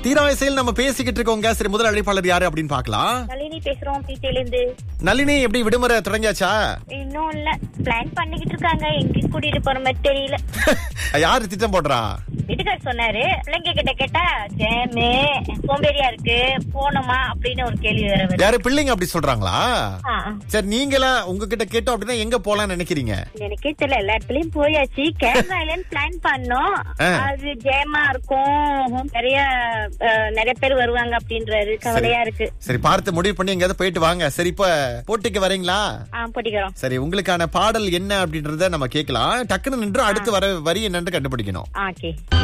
தீராயசையில் நம்ம பேசிக்கிட்டு இருக்கோங்க சரி முதல் அழைப்பாளர் யாரு அப்படின்னு பார்க்கலாம் நளினி பேசுறோம் பீட்டையில இருந்து நளினி எப்படி விடுமுறை தொடங்கியாச்சா இன்னும் இல்ல பிளான் பண்ணிக்கிட்டு இருக்காங்க எங்க கூட்டிட்டு போற மாதிரி தெரியல யாரு திட்டம் போடுறா வீட்டுக்கார் சொன்னாரு பிள்ளைங்க கிட்ட கேட்டா ஜேமு சோம்பேறியா இருக்கு போனோமா அப்படின்னு ஒரு கேள்வி வேற வருது யாரு பிள்ளைங்க அப்படி சொல்றாங்களா ஆ, சரி நீங்களா உங்ககிட்ட கேட்டோம் அப்படின்னா எங்க போலாம்னு நினைக்கிறீங்க எனக்கே தெரியல எல்லா இடத்துலயும் போயாச்சு கேரளா இல்லன்னு பிளான் பண்ணோம் ஆ. அது ஜேமா இருக்கும் நிறைய அஹ், நிறைய பேர் வருவாங்க அப்படின்றாரு கவலையா இருக்கு சரி பார்த்து முடிவு பண்ணி எங்கேயாவது போயிட்டு வாங்க சரி இப்ப போட்டிக்கு வரீங்களா ஆ போட்டிக்கிறோம் சரி உங்களுக்கான பாடல் என்ன அப்படின்றத நம்ம கேட்கலாம் டக்குன்னு நின்று அடுத்து வர வரி என்னன்னு கண்டுபிடிக்கணும் ஓகே